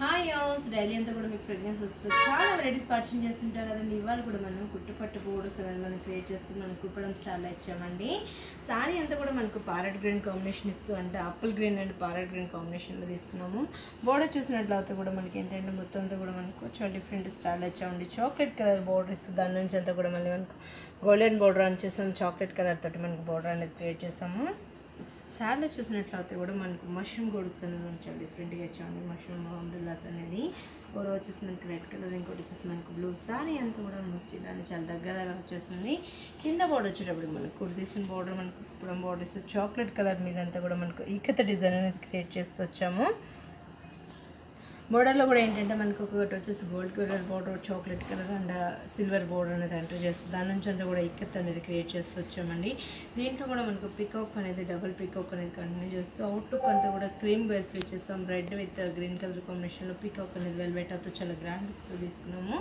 hi యోస్ daily అంతా కూడా మీకు ప్రెగ్నెన్సీ వస్తుంది చాలా వెరైటీస్ పర్చేస్ చేస్తుంటారు కదండి ఇవాళ కూడా మనం కుట్టుపట్టు బోర్డర్స్ అనేది మనం క్రియేట్ చేస్తూ మనం కుప్పడం స్టార్ట్ ఇచ్చామండి సారీ అంతా కూడా మనకు పారెట్ గ్రీన్ కాంబినేషన్ ఇస్తూ అంటే apple green and parrot green కాంబినేషన్లో తీసుకున్నాము బోర్డర్ చూసినట్లయితే కూడా మనకి ఏంటంటే మొత్తం అంతా కూడా మనకు చాలా డిఫరెంట్ స్టార్ట్ ఇచ్చామండి చాక్లెట్ కలర్ బోర్డర్ ఇస్తూ దాని నుంచి అంతా కూడా మళ్ళీ మనకు గోల్డెన్ బోర్డర్ అని చేసాము చాక్లెట్ కలర్ తోటి మనకు బోర్డర్ అనేది క్రియేట్ చేసాము శారీలో చూసినట్లయితే కూడా మనకు మష్రూమ్ గొడుగుస్ అనేది మనకు చాలా డిఫరెంట్గా ఇచ్చామండి మష్రూమ్ అంబ్రిల్లాస్ అనేది ఒక వచ్చేసి మనకి రెడ్ కలర్ ఇంకోటి వచ్చేసి మనకు బ్లూ సారీ అంతా కూడా మోస్ట్ ఇలానే చాలా దగ్గర దగ్గర వచ్చేసింది కింద బోర్డర్ వచ్చేటప్పుడు మనకు కుర్దీసిన బోర్డర్ మనకు పురం బోర్డర్స్ చాక్లెట్ కలర్ మీద అంతా కూడా మనకు ఈకత డిజైన్ అనేది క్రియేట్ చేస్తూ వచ్చాము బోర్డర్లో కూడా ఏంటంటే మనకు ఒకటి వచ్చేసి gold colour border chocolate colour and silver border అనేది ఎంటర్ చేస్తుంది దాని నుంచి అంతా కూడా ఇక్కత్ అనేది క్రియేట్ చేస్తూ వచ్చామండి దీంట్లో కూడా మనకు పికాక్ అనేది డబుల్ పికాక్ అనేది కంటిన్యూ చేస్తూ అవుట్లుక్ అంతా కూడా క్రీమ్ బేస్లో ఇచ్చేస్తాం రెడ్ విత్ గ్రీన్ కలర్ కాంబినేషన్లో పికాక్ అనేది వెల్వెట్ అవుతూ చాలా గ్రాండ్ లుక్తో తీసుకున్నాము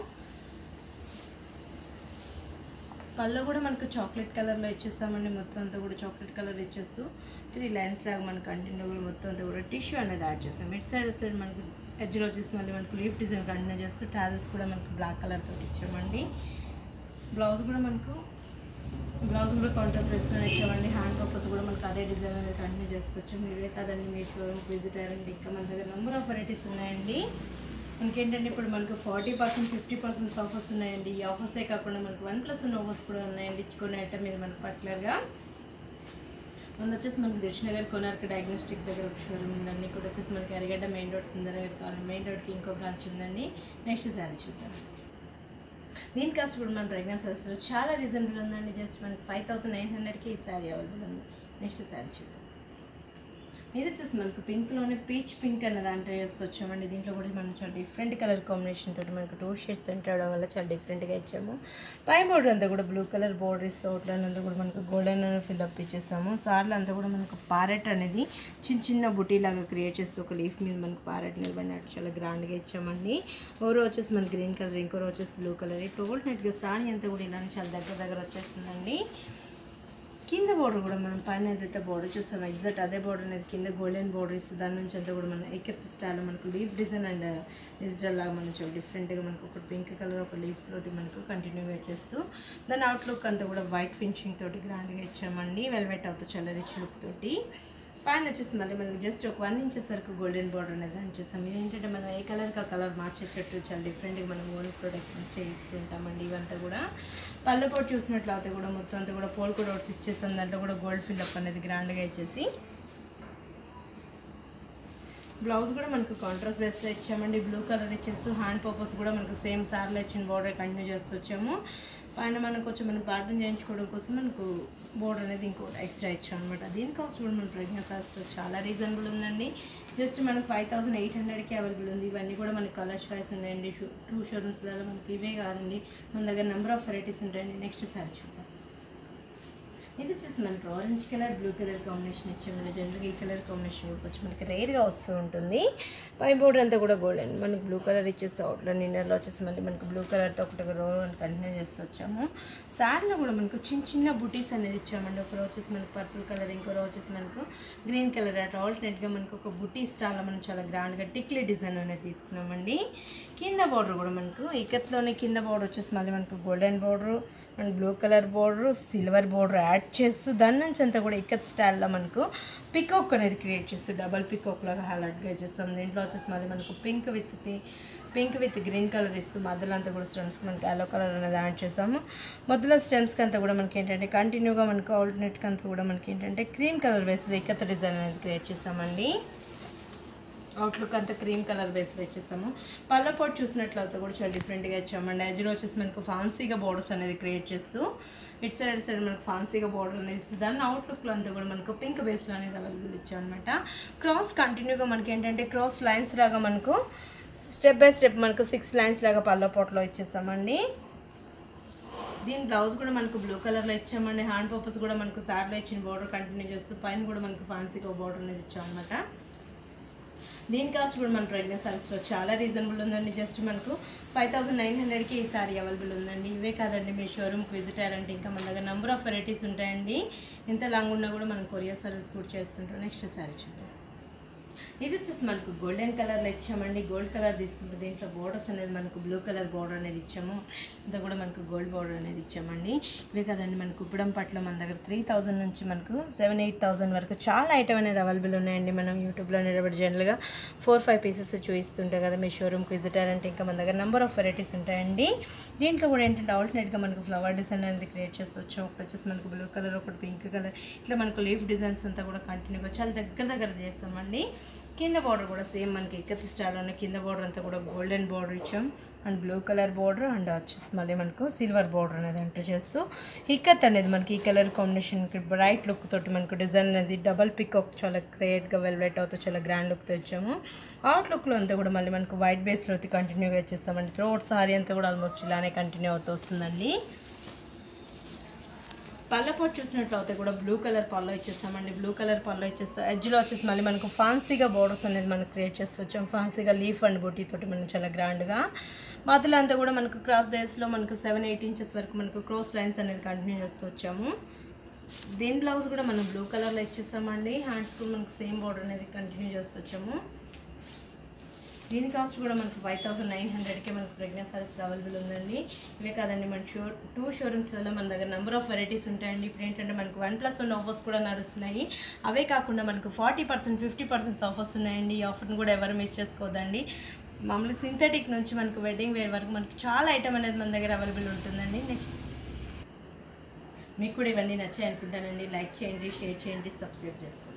పళ్ళు కూడా మనకు చాక్లెట్ కలర్లో ఇచ్చేస్తామండి మొత్తం అంతా కూడా చాక్లెట్ కలర్ ఇచ్చేస్తూ త్రీ లైన్స్ లాగా మనకు కంటిన్యూ కూడా మొత్తం అంతా కూడా టిష్యూ అనేది యాడ్ చేస్తాం ఇటు సైడ్ సైడ్ మనకు ఎడ్జ్లో వచ్చేసి మళ్ళీ మనకు లీఫ్ డిజైన్ కంటిన్యూ చేస్తూ టాజెస్ కూడా మనకు బ్లాక్ కలర్తో ఇచ్చామండి బ్లౌజ్ కూడా మనకు బ్లౌజ్ కూడా కాంట్రాస్ట్ వేసుకొని ఇచ్చామండి హ్యాండ్ పర్పస్ కూడా మనకు అదే డిజైన్ అనేది కంటిన్యూ చేస్తూ వచ్చాము ఇవే కాదండి మీ షోరూమ్ విజిట్ అయ్యారండి ఇంకా మన దగ్గర నెంబర్ ఆఫ్ వెరైటీస్ ఉన్నాయండి మనకేంటంటే ఇప్పుడు మనకు forty percent fifty percent offers ఉన్నాయండి ఈ ఆఫర్సే కాకుండా మనకు వన్ ప్లస్ వన్ ఆఫర్స్ కూడా ఉన్నాయండి కొన్ని ఐటమ్ మీద మనకు పర్టికులర్గా మన వచ్చేసి మనకి దర్శనగర్ కొనార్క డయాగ్నోస్టిక్ దగ్గర ఒక షోరూమ్ ఉందండి ఇక్కడ వచ్చేసి మనకి ఎరగడ్డ మెయిన్ రోడ్ సుందరగర్ కావాలి మెయిన్ రోడ్కి ఇంకో బ్రాంచ్ ఉందండి నెక్స్ట్ శారీ చూద్దాం దీని కాస్ట్ కూడా మన ప్రెగ్నెన్సీ వస్తుంది చాలా రీజనబుల్ ఉందండి జస్ట్ మనకి ఫైవ్ థౌసండ్ నైన్ హండ్రెడ్కి ఈ శారీ అవైలబుల్ ఉంది నెక్స్ట్ శారీ చూద్దాం ఇది వచ్చేసి మనకు పింక్లోనే పీచ్ పింక్ అనే దాంట్లో చేస్తూ వచ్చామండి దీంట్లో కూడా మనం చాలా డిఫరెంట్ కలర్ కాంబినేషన్ తోటి మనకు టూ షేడ్స్ సెంటర్ అవడం వల్ల చాలా డిఫరెంట్గా ఇచ్చాము పై బోర్డర్ అంతా కూడా బ్లూ కలర్ బోర్డర్ ఇస్తూ అవుట్లైన్ అంతా కూడా మనకు గోల్డెన్ ఫిల్అప్ ఇచ్చేసాము సార్లు అంతా కూడా మనకు పారెట్ అనేది చిన్న చిన్న బుటీ లాగా క్రియేట్ చేస్తూ ఒక లీఫ్ మీద మనకు పారెట్ నిలబడినట్టు చాలా గ్రాండ్గా ఇచ్చామండి ఓరో వచ్చేసి మనకి గ్రీన్ కలర్ ఇంకో వచ్చేసి బ్లూ కలర్ ఈ టోల్నెట్గా సారీ అంతా కూడా ఇలానే చాలా దగ్గర దగ్గర వచ్చేస్తుందండి కింద బోర్డర్ కూడా మనం పైన ఏదైతే బోర్డర్ చూస్తాం ఎగ్జాక్ట్ అదే బోర్డర్ అనేది కింద గోల్డెన్ బోర్డర్ ఇస్తుంది దాని నుంచి అంతా కూడా మనం ఎకెత్ స్టైల్ మనకు లీఫ్ డిజైన్ అండ్ డిజిటల్ లాగా మనం చాలా డిఫరెంట్గా మనకు ఒక పింక్ కలర్ ఒక లీఫ్ తోటి మనకు కంటిన్యూగా చేస్తూ దాని అవుట్లుక్ అంతా కూడా వైట్ ఫినిషింగ్ తోటి గ్రాండ్గా ఇచ్చామండి వెల్వెట్ అవుతూ చాలా రిచ్ లుక్ తోటి పైన వచ్చేసి మళ్ళీ మనం జస్ట్ ఒక వన్ ఇంచెస్ వరకు గోల్డెన్ బోర్డర్ అనేది అని చేస్తాం ఇదేంటంటే మనం ఏ కలర్కి ఆ కలర్ మార్చేటట్టు చాలా డిఫరెంట్గా మనం ఓన్ ప్రొడక్ట్ చేస్తుంటామండి ఇవంతా కూడా పళ్ళ పొడి చూసినట్లయితే కూడా మొత్తం అంతా కూడా పోల్కో డోట్స్ ఇచ్చేసాం దాంట్లో కూడా గోల్డ్ ఫిల్అప్ అనేది గ్రాండ్గా ఇచ్చేసి బ్లౌజ్ కూడా మనకు కాంట్రాస్ట్ బేస్లో ఇచ్చామండి బ్లూ కలర్ ఇచ్చేస్తూ హ్యాండ్ పర్పస్ కూడా మనకు సేమ్ సార్లో ఇచ్చిన బోర్డర్ కంటిన్యూ చేస్తూ వచ్చాము పైన మనకు కొంచెం మనం ప్యాటర్న్ చేయించుకోవడం కోసం మనకు బోర్డర్ అనేది ఇంకోటి ఎక్స్ట్రా ఇచ్చాం అనమాట దీని కాస్ట్ కూడా మన ప్రెగ్నెన్సీ కాస్ట్ చాలా రీజనబుల్ ఉందండి జస్ట్ మనకు ఫైవ్ థౌసండ్ ఎయిట్ హండ్రెడ్కి అవైలబుల్ ఉంది ఇవన్నీ కూడా మనకి కలర్ చాయిస్ ఉన్నాయండి షూ టూ షోరూమ్స్లలో మనకి ఇవే కాదండి మన దగ్గర నెంబర్ ఆఫ్ వెరైటీస్ ఉంటాయండి నెక్స్ట్ సారీ చూద్దాం ఇది వచ్చేసి మనకి orange colour blue colour combination ఇచ్చామండి జనరల్గా ఈ కలర్ కాంబినేషన్ కొంచెం మనకి రేర్గా వస్తూ ఉంటుంది పై బోర్డర్ అంతా కూడా గోల్డెన్ మనకి బ్లూ కలర్ ఇచ్చేస్తే అవుట్లైన్ ఇన్నర్లో వచ్చేసి మళ్ళీ మనకి బ్లూ కలర్తో ఒకటి రో అని కంటిన్యూ చేస్తూ వచ్చాము శారీలో కూడా మనకు చిన్న చిన్న బుటీస్ అనేది ఇచ్చామండి ఒక రో వచ్చేసి మనకు పర్పుల్ కలర్ ఇంకో రో వచ్చేసి మనకు గ్రీన్ కలర్ అట్లా ఆల్టర్నేట్గా మనకు ఒక బుటీ స్టాల్లో మనం చాలా గ్రాండ్గా టిక్లీ డిజైన్ అనేది తీసుకున్నామండి కింద బార్డర్ కూడా మనకు ఇకత్లోనే కింద బార్డర్ వచ్చేసి మళ్ళీ మనకు golden border and blue colour border silver border add చేస్తూ దాని నుంచి అంతా కూడా ఇక్కత్ స్టైల్లో మనకు పికాక్ అనేది క్రియేట్ చేస్తూ డబల్ పికాక్ లాగా హైలైట్గా చేస్తాం దీంట్లో వచ్చేసి మళ్ళీ మనకు pink with pink with green colour ఇస్తూ మధ్యలో అంతా కూడా స్టెమ్స్కి మనకి ఎల్లో కలర్ అనేది యాడ్ చేసాము మధ్యలో స్టెమ్స్కి అంతా కూడా మనకి ఏంటంటే కంటిన్యూగా మనకు ఆల్టర్నేట్కి అంతా కూడా మనకి ఏంటంటే క్రీమ్ కలర్ వేసి ఇక్కత్ డిజైన్ అనేది క్రియేట్ చేస్తామండి అవుట్లుక్ అంతా క్రీమ్ కలర్ బేస్లో ఇచ్చేసాము పళ్ళ పొట్టు చూసినట్లయితే కూడా చాలా డిఫరెంట్గా ఇచ్చామండి ఎడ్జ్లో వచ్చేసి మనకు ఫాన్సీగా బోర్డర్స్ అనేది క్రియేట్ చేస్తూ ఇటు సైడ్ ఇటు సైడ్ మనకు ఫాన్సీగా బోర్డర్ అనేది ఇస్తుంది దాన్ని అవుట్లుక్లో అంతా కూడా మనకు పింక్ బేస్లో అనేది అవైలబుల్ ఇచ్చామన్నమాట క్రాస్ కంటిన్యూగా మనకి ఏంటంటే క్రాస్ లైన్స్ లాగా మనకు స్టెప్ బై స్టెప్ మనకు సిక్స్ లైన్స్ లాగా పళ్ళ పొట్లో ఇచ్చేసామండి దీని బ్లౌజ్ కూడా మనకు బ్లూ కలర్లో ఇచ్చామండి హ్యాండ్ పర్పస్ కూడా మనకు సార్లో ఇచ్చిన బోర్డర్ కంటిన్యూ చేస్తూ పైన కూడా మనకు ఫాన్సీగా బోర్డర్ అనేది ఇచ్చామన్నమాట దీని కాస్ట్ కూడా మన ప్రెగ్నెన్సీ సర్వీస్లో చాలా రీజనబుల్ ఉందండి జస్ట్ మనకు ఫైవ్ థౌసండ్ నైన్ హండ్రెడ్కి ఈ సారీ అవైలబుల్ ఉందండి ఇవే కాదండి మీ షోరూమ్కి విజిట్ అయ్యారంటే ఇంకా మన దగ్గర నెంబర్ ఆఫ్ వెరైటీస్ ఉంటాయండి ఎంత లాంగ్ ఉన్నా కూడా మనం కొరియర్ సర్వీస్ కూడా చేస్తుంటాం నెక్స్ట్ సారీ చూద్దాం ఇది వచ్చేసి మనకు గోల్డెన్ కలర్లో ఇచ్చామండి గోల్డ్ కలర్ తీసుకుంటే దీంట్లో బోర్డర్స్ అనేది మనకు బ్లూ కలర్ బోర్డర్ అనేది ఇచ్చాము ఇంత కూడా మనకు గోల్డ్ బోర్డర్ అనేది ఇచ్చామండి ఇవే కదండి మనకు ఉప్పడం పట్ల మన దగ్గర త్రీ థౌజండ్ నుంచి మనకు సెవెన్ ఎయిట్ థౌజండ్ వరకు చాలా ఐటమ్ అనేది అవైలబుల్ ఉన్నాయండి మనం యూట్యూబ్లో నిలబడి జనరల్గా ఫోర్ ఫైవ్ పీసెస్ చూపిస్తుంటాయి కదా మీ షోరూమ్కి విజిటర్ అంటే ఇంకా మన దగ్గర నెంబర్ ఆఫ్ వెరైటీస్ ఉంటాయండి దీంట్లో కూడా ఏంటంటే ఆల్టర్నేట్గా మనకు ఫ్లవర్ డిజైన్ అనేది క్రియేట్ చేసుకోవచ్చు ఒకటి వచ్చేసి మనకు బ్లూ కలర్ ఒకటి పింక్ కలర్ ఇట్లా మనకు లీఫ్ డిజైన్స్ అంతా కూడా కంటిన్యూగా చాలా దగ్గర దగ్గర చేస్తామండి కింద బార్డర్ కూడా సేమ్ మనకి ఇక్కత్ స్టైల్లోనే కింద బార్డర్ అంతా కూడా గోల్డెన్ బార్డర్ ఇచ్చాం and blue colour border and వచ్చేసి మళ్ళీ మనకు సిల్వర్ బార్డర్ అనేది ఎంటర్ చేస్తూ ఇక్కత్ అనేది మనకి ఈ కలర్ కాంబినేషన్కి బ్రైట్ లుక్ తోటి మనకు డిజైన్ అనేది డబల్ పిక్ ఒక చాలా క్రియేట్గా వెల్వెట్ అవుతూ చాలా గ్రాండ్ లుక్తో ఇచ్చాము అవుట్ లుక్లో అంతా కూడా మళ్ళీ మనకు వైట్ బేస్లో అయితే కంటిన్యూగా ఇచ్చేస్తామండి త్రోట్ సారీ అంతా కూడా ఆల్మోస్ట్ ఇలానే కంటిన్యూ అవుతూ వస్తుందండి పళ్ళపాటు చూసినట్లయితే కూడా బ్లూ కలర్ పళ్ళు ఇచ్చేస్తామండి బ్లూ కలర్ పళ్ళు ఇచ్చేస్తాం ఎడ్జ్లో వచ్చేసి మళ్ళీ మనకు ఫాన్సీగా బోర్డర్స్ అనేది మనం క్రియేట్ చేస్తూ వచ్చాం ఫాన్సీగా లీఫ్ అండ్ బూటీ తోటి మనం చాలా గ్రాండ్గా మధ్యలో అంతా కూడా మనకు క్రాస్ బేస్లో మనకు సెవెన్ ఎయిట్ ఇంచెస్ వరకు మనకు క్రోస్ లైన్స్ అనేది కంటిన్యూ చేస్తూ వచ్చాము దీని బ్లౌజ్ కూడా మనం బ్లూ కలర్లో ఇచ్చేస్తామండి హ్యాండ్స్ కూడా మనకు సేమ్ బోర్డర్ అనేది కంటిన్యూ చేస్తూ వచ్చాము దీని కాస్ట్ కూడా మనకు ఫైవ్ థౌసండ్ నైన్ హండ్రెడ్కే మనకు ప్రెగ్నెంట్ సారీస్ అవైలబుల్ ఉందండి ఇవే కాదండి మన షో టూ షోరూమ్స్లలో మన దగ్గర నెంబర్ ఆఫ్ వెరైటీస్ ఉంటాయండి ఇప్పుడు ఏంటంటే మనకు వన్ ప్లస్ వన్ ఆఫర్స్ కూడా నడుస్తున్నాయి అవే కాకుండా మనకు forty percent fifty percent offers ఉన్నాయండి ఈ ఆఫర్ని కూడా ఎవరు మిస్ చేసుకోవద్దండి మామూలుగా సింథటిక్ నుంచి మనకు వెడ్డింగ్ వేర్ వరకు మనకు చాలా ఐటమ్ అనేది మన దగ్గర అవైలబుల్ ఉంటుందండి నెక్స్ట్ మీకు కూడా ఇవన్నీ నచ్చాయి అనుకుంటానండి లైక్ చేయండి షేర్ చేయండి సబ్స్క్రైబ్ చేసుకోండి